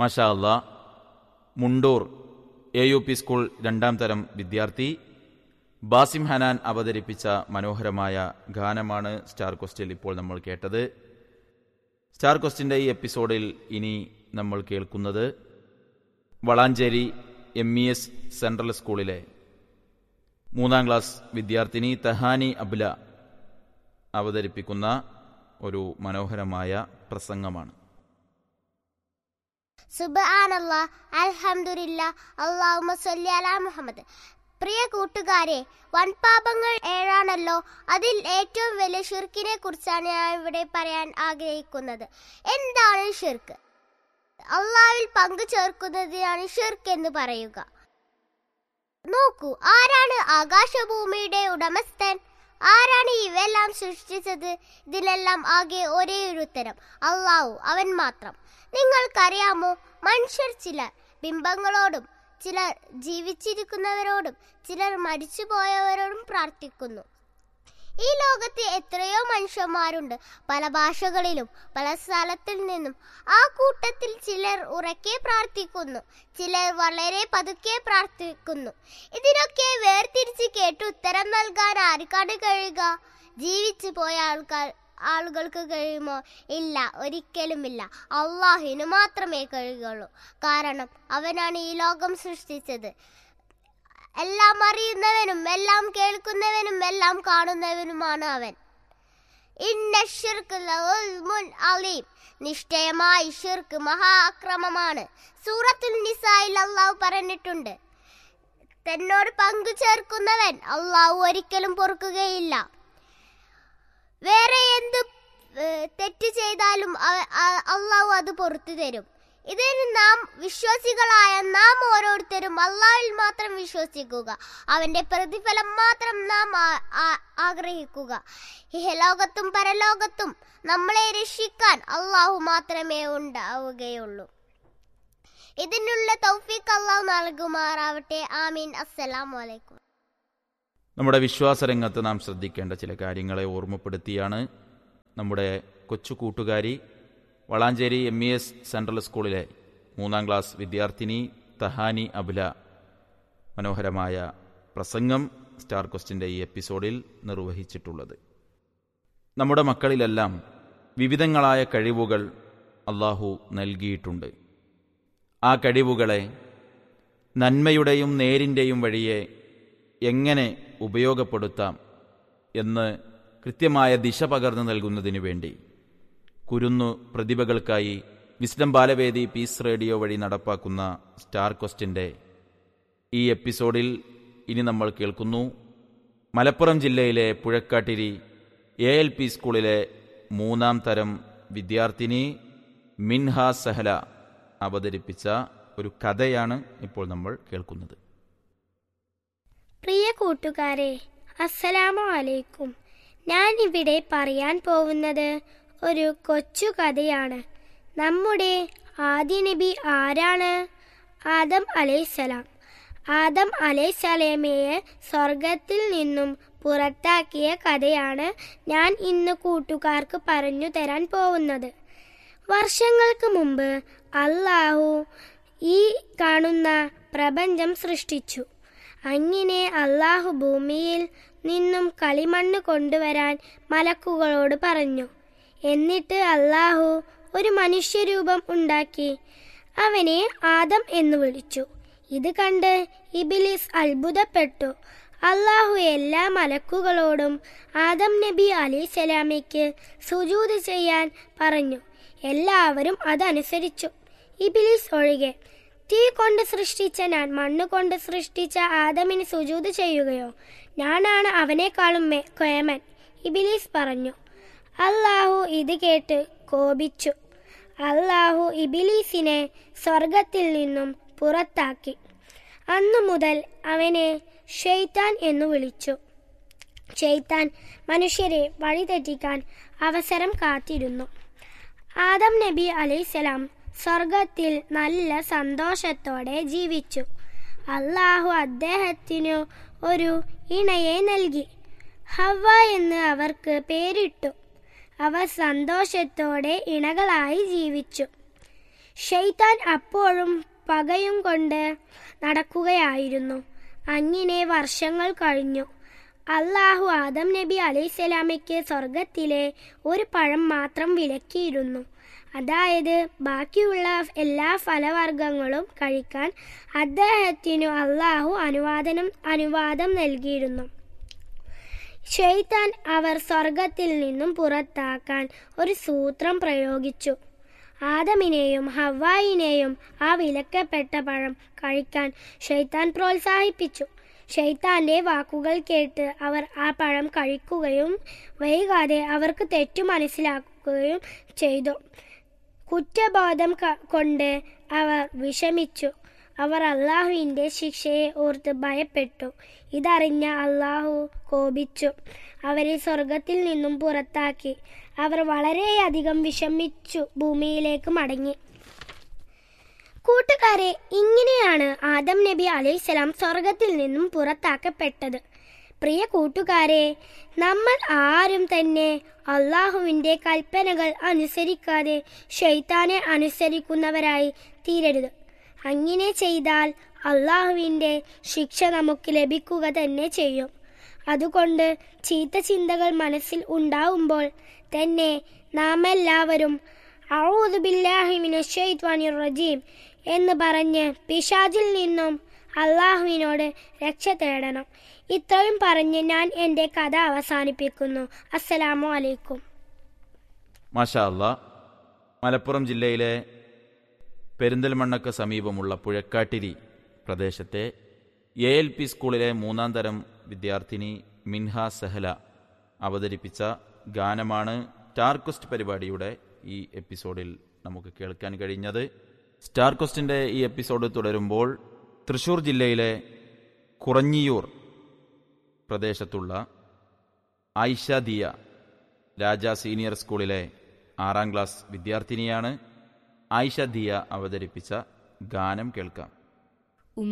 മാഷാ അല്ലാ Mundur A U P school രണ്ടാം തരം വിദ്യാർത്ഥി ബാസിം ഹനാൻ അവതരിപ്പിച്ച മനോഹരമായ ഗാനമാണ് സ്റ്റാർ ക്വസ്റ്റിൽ ഇപ്പോൾ നമ്മൾ കേട്ടത് സ്റ്റാർ ക്വസ്റ്റിൻ്റെ ഈ എപ്പിസോഡിൽ ഇനി നമ്മൾ കേൾക്കുന്നത് Valanchery M E S central സ്കൂളിലെ മൂന്നാം ക്ലാസ് വിദ്യാർത്ഥിനി തഹാനി അബ്ല അവതരിപ്പിക്കുന്ന ഒരു മനോഹരമായ പ്രസംഗമാണ് സുബാനല്ലാ അൽഹംദുലില്ല അള്ളാഹുമ്മ സല്ലി അലാ മുഹമ്മദ് പ്രിയ കൂട്ടുകാരെ വൻപാപങ്ങൾ ഏഴാണല്ലോ അതിൽ ഏറ്റവും വലിയ ഷിർക്കിനെ കുറിച്ചാണ് ഞാൻ ഇവിടെ പറയാൻ ആഗ്രഹിക്കുന്നത് എന്താണ് ഷിർക്ക് അള്ളാഹിൽ പങ്കു ചേർക്കുന്നതിനാണ് ഷിർക്ക് എന്ന് പറയുക നോക്കൂ ആരാണ് ആകാശഭൂമിയുടെ ഉടമസ്ഥൻ ആരാണ് ഇവയെല്ലാം സൃഷ്ടിച്ചത് ഇതിനെല്ലാം ആകെ ഒരേ ഒരു ഉത്തരം അള്ളാഹു അവൻ മാത്രം നിങ്ങൾക്കറിയാമോ മനുഷ്യർ ചിലർ ബിംബങ്ങളോടും ചിലർ ജീവിച്ചിരിക്കുന്നവരോടും ചിലർ മരിച്ചുപോയവരോടും പ്രാർത്ഥിക്കുന്നു ഈ ലോകത്ത് എത്രയോ മനുഷ്യന്മാരുണ്ട് പല ഭാഷകളിലും പല സ്ഥലത്തിൽ നിന്നും ആ കൂട്ടത്തിൽ ചിലർ ഉറക്കെ പ്രാർത്ഥിക്കുന്നു ചിലർ വളരെ പതുക്കെ പ്രാർത്ഥിക്കുന്നു ഇതിനൊക്കെ വേർതിരിച്ച് കേട്ട് ഉത്തരം നൽകാൻ ആർക്കാണ് കഴിയുക ജീവിച്ചു പോയ ആൾക്കാർ ആളുകൾക്ക് കഴിയുമോ ഇല്ല ഒരിക്കലുമില്ല അള്ളാഹിന് മാത്രമേ കഴിയുകയുള്ളൂ കാരണം അവനാണ് ഈ ലോകം സൃഷ്ടിച്ചത് എല്ലാം അറിയുന്നവനും എല്ലാം കേൾക്കുന്നവനും എല്ലാം കാണുന്നവനുമാണ് അവൻ ഇന്ന ഷിർക്ക് ലഉൽമുൻ അലീം നിശ്ചയമായി ഷിർക്ക് മഹാ അക്രമമാണ് സൂറത്തുൽ നിസായിൽ അള്ളാഹു പറഞ്ഞിട്ടുണ്ട് തന്നോട് പങ്കു ചേർക്കുന്നവൻ അള്ളാഹു ഒരിക്കലും പൊറുക്കുകയില്ല വേറെ എന്ത് ഏഹ്, തെറ്റ് ചെയ്താലും അവ- അ- അള്ളാഹു അത് പുറത്തു തരും ഇതിന് നാം വിശ്വാസികളായ നാം ഓരോരുത്തരും അള്ളാഹിൽ മാത്രം വിശ്വസിക്കുക അവന്റെ പ്രതിഫലം മാത്രം നാം ആ- ആ- ആഗ്രഹിക്കുക ഇഹലോകത്തും പരലോകത്തും നമ്മളെ രക്ഷിക്കാൻ അള്ളാഹു മാത്രമേ ഉണ്ടാവുകയുള്ളൂ ഇതിനുള്ള തൗഫീഖ് അള്ളാഹു നൽകുമാറാവട്ടെ ആമീൻ അസ്സലാമു അലൈക്കും നമ്മുടെ വിശ്വാസരംഗത്ത് നാം ശ്രദ്ധിക്കേണ്ട ചില കാര്യങ്ങളെ ഓർമ്മപ്പെടുത്തിയാണ് നമ്മുടെ കൊച്ചു കൂട്ടുകാരി Valanchery M E S central സ്കൂളിലെ മൂന്നാം ക്ലാസ് വിദ്യാർത്ഥിനി തഹാനി അബുല മനോഹരമായ പ്രസംഗം സ്റ്റാർ ക്വസ്റ്റിൻ്റെ ഈ എപ്പിസോഡിൽ നിർവഹിച്ചിട്ടുള്ളത് നമ്മുടെ മക്കളിലെല്ലാം വിവിധങ്ങളായ കഴിവുകൾ അള്ളാഹു നൽകിയിട്ടുണ്ട് ആ കഴിവുകളെ നന്മയുടെയും നേരിൻ്റെയും വഴിയെ എങ്ങനെ ഉപയോഗപ്പെടുത്താം എന്ന് കൃത്യമായ ദിശ പകർന്നു നൽകുന്നതിനു വേണ്ടി കുരുന്നു പ്രതിഭകൾക്കായി വിസ്ഡം ബാലവേദി പീസ് റേഡിയോ വഴി നടപ്പാക്കുന്ന സ്റ്റാർ ക്വസ്റ്റിൻ്റെ ഈ എപ്പിസോഡിൽ ഇനി നമ്മൾ കേൾക്കുന്നു മലപ്പുറം ജില്ലയിലെ പുഴക്കാട്ടിരി എ എൽ പി സ്കൂളിലെ മൂന്നാം തരം വിദ്യാർത്ഥിനി മിൻഹ സഹല അവതരിപ്പിച്ച ഒരു കഥയാണ് ഇപ്പോൾ നമ്മൾ കേൾക്കുന്നത് പ്രിയ കൂട്ടുകാരെ അസ്സലാമു അലൈക്കും ഞാൻ ഇവിടെ പറയാൻ പോകുന്നത് ഒരു കൊച്ചു കഥയാണ് നമ്മുടെ ആദ്യ നബി ആരാണ് ആദം അലൈസലാം ആദം അലൈസലാമയെ സ്വർഗത്തിൽ നിന്നും പുറത്താക്കിയ കഥയാണ് ഞാൻ ഇന്ന് കൂട്ടുകാർക്ക് പറഞ്ഞു തരാൻ പോകുന്നത് വർഷങ്ങൾക്ക് മുമ്പ് അള്ളാഹു ഈ കാണുന്ന പ്രപഞ്ചം സൃഷ്ടിച്ചു അങ്ങനെ അള്ളാഹു ഭൂമിയിൽ നിന്നും കളിമണ്ണ് കൊണ്ടുവരാൻ മലക്കുകളോട് പറഞ്ഞു എന്നിട്ട് അള്ളാഹു ഒരു മനുഷ്യരൂപം ഉണ്ടാക്കി അവനെ ആദം എന്ന് വിളിച്ചു ഇത് കണ്ട് ഇബിലിസ് അത്ഭുതപ്പെട്ടു അള്ളാഹു എല്ലാ മലക്കുകളോടും ആദം നബി അലിസ്സലാമയ്ക്ക് സുജൂത് ചെയ്യാൻ പറഞ്ഞു എല്ലാവരും അതനുസരിച്ചു ഇബിലിസ് ഒഴികെ തീ കൊണ്ട് സൃഷ്ടിച്ച ഞാൻ മണ്ണ് കൊണ്ട് സൃഷ്ടിച്ച ആദമിന് സുജൂത് ചെയ്യുകയോ ഞാനാണ് അവനേക്കാളും മേ- കേമൻ ഇബിലീസ് പറഞ്ഞു അള്ളാഹു ഇത് കേട്ട് കോപിച്ചു അള്ളാഹു ഇബിലീസിനെ സ്വർഗത്തിൽ നിന്നും പുറത്താക്കി അന്നു മുതൽ അവനെ ഷെയ്ത്താൻ എന്നു വിളിച്ചു ഷെയ്ത്താൻ മനുഷ്യരെ വഴിതെറ്റിക്കാൻ അവസരം കാത്തിരുന്നു ആദം നബി അലൈസലാം സ്വർഗത്തിൽ നല്ല സന്തോഷത്തോടെ ജീവിച്ചു അള്ളാഹു അദ്ദേഹത്തിനു ഒരു ഇണയെ നൽകി ഹവ എന്ന് അവർക്ക് പേരിട്ടു അവർ സന്തോഷത്തോടെ ഇണകളായി ജീവിച്ചു ഷെയ്ത്താൻ അപ്പോഴും പകയും കൊണ്ട് നടക്കുകയായിരുന്നു അങ്ങനെ വർഷങ്ങൾ കഴിഞ്ഞു അള്ളാഹു ആദം നബി അലൈഹിസ്സലാമയ്ക്ക് സ്വർഗത്തിലെ ഒരു പഴം മാത്രം വിലക്കിയിരുന്നു അതായത് ബാക്കിയുള്ള എല്ലാ ഫലവർഗങ്ങളും കഴിക്കാൻ അദ്ദേഹത്തിനു അള്ളാഹു അനുവാദനം അനുവാദം നൽകിയിരുന്നു ഷെയ്ത്താൻ അവർ സ്വർഗത്തിൽ നിന്നും പുറത്താക്കാൻ ഒരു സൂത്രം പ്രയോഗിച്ചു ആദമിനെയും ഹവായിനെയും ആ വിലക്കപ്പെട്ട പഴം കഴിക്കാൻ ഷെയ്ത്താൻ പ്രോത്സാഹിപ്പിച്ചു ഷെയ്ത്താന്റെ വാക്കുകൾ കേട്ട് അവർ ആ പഴം കഴിക്കുകയും വൈകാതെ അവർക്ക് തെറ്റു മനസ്സിലാക്കുകയും ചെയ്തു കുറ്റബോധം ക- കൊണ്ട് അവർ വിഷമിച്ചു അവർ അള്ളാഹുവിന്റെ ശിക്ഷയെ ഓർത്ത് ഭയപ്പെട്ടു ഇതറിഞ്ഞ അള്ളാഹു കോപിച്ചു അവരെ സ്വർഗത്തിൽ നിന്നും പുറത്താക്കി അവർ വളരെയധികം വിഷമിച്ചു ഭൂമിയിലേക്ക് മടങ്ങി കൂട്ടുകാരെ ഇങ്ങനെയാണ് ആദം നബി അലൈഹിസ്സലാം സ്വർഗത്തിൽ നിന്നും പുറത്താക്കപ്പെട്ടത് പ്രിയ കൂട്ടുകാരെ നമ്മൾ ആരും തന്നെ അള്ളാഹുവിൻ്റെ കൽപ്പനകൾ അനുസരിക്കാതെ ഷെയ്ത്താനെ അനുസരിക്കുന്നവരായി തീരരുത് അങ്ങനെ ചെയ്താൽ അള്ളാഹുവിൻ്റെ ശിക്ഷ നമുക്ക് ലഭിക്കുക തന്നെ ചെയ്യും അതുകൊണ്ട് ചീത്ത ചിന്തകൾ മനസ്സിൽ ഉണ്ടാവുമ്പോൾ തന്നെ നാം എല്ലാവരും "അഊദു ബില്ലാഹി മിനശ് ശൈത്വാനിർ റജീം എന്ന് പറഞ്ഞ് പിശാചിൽ നിന്നും അള്ളാഹുവിനോട് രക്ഷ തേടണം ഇത്രയും പറഞ്ഞ് ഞാൻ എൻ്റെ കഥ അവസാനിപ്പിക്കുന്നു അസ്സലാമു അലൈക്കും മാഷാ അല്ല മലപ്പുറം ജില്ലയിലെ പെരിന്തൽമണ്ണക്ക് സമീപമുള്ള പുഴക്കാട്ടിരി പ്രദേശത്തെ എ എൽ പി സ്കൂളിലെ മൂന്നാം തരം വിദ്യാർത്ഥിനി മിൻഹ സെഹല അവതരിപ്പിച്ച ഗാനമാണ് സ്റ്റാർ ക്വസ്റ്റ് പരിപാടിയുടെ ഈ എപ്പിസോഡിൽ നമുക്ക് കേൾക്കാൻ കഴിഞ്ഞത് സ്റ്റാർ ക്വസ്റ്റിൻ്റെ ഈ എപ്പിസോഡ് തുടരുമ്പോൾ തൃശൂർ ജില്ലയിലെ കുറഞ്ഞിയൂർ പ്രദേശത്തുള്ള ആയിഷ ദിയ രാജ സീനിയർ സ്കൂളിലെ ആറാം ക്ലാസ് വിദ്യാർത്ഥിനിയാണ് ആയിഷ ദിയ അവതരിപ്പിച്ച ഗാനം കേൾക്കാം